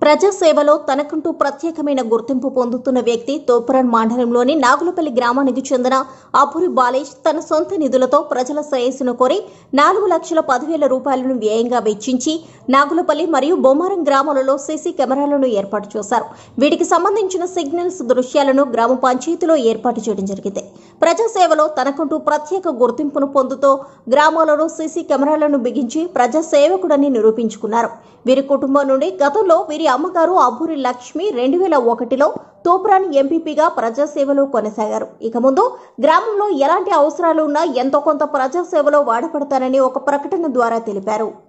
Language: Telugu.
ప్రజాసేవలో తనకంటూ ప్రత్యేకమైన గుర్తింపు పొందుతున్న వ్యక్తి తోపురన్ మండలంలోని నాగులపల్లి గ్రామానికి చెందిన అపురి బాలేష్ తన సొంత నిధులతో ప్రజల శ్రేయస్సును కోరి నాలుగు లక్షల పదివేల రూపాయలను వ్యయంగా వెచ్చించి నాగులపల్లి మరియు బొమ్మారం గ్రామాలలో సీసీ కెమెరాలను ఏర్పాటు చేశారు వీటికి సంబంధించిన సిగ్నల్స్ దృశ్యాలను గ్రామ పంచాయతీలో ఏర్పాటు చేయడం జరిగింది ప్రజాసేవలో తనకంటూ ప్రత్యేక గుర్తింపును పొందుతూ గ్రామాలలో సీసీ కెమెరాలను బిగించి ప్రజా సేవకుడని నిరూపించుకున్నారు వీరి కుటుంబం నుండి గతంలో వీరి అమ్మగారు అబ్బూరి లక్ష్మి రెండు వేల ఒకటిలో తోపురాని ఎంపీపీగా ప్రజాసేవలో కొనసాగారు ఇక ముందు గ్రామంలో ఎలాంటి అవసరాలు ఉన్నా ఎంతో కొంత ప్రజాసేవలో వాడపడతానని ఒక ప్రకటన ద్వారా తెలిపారు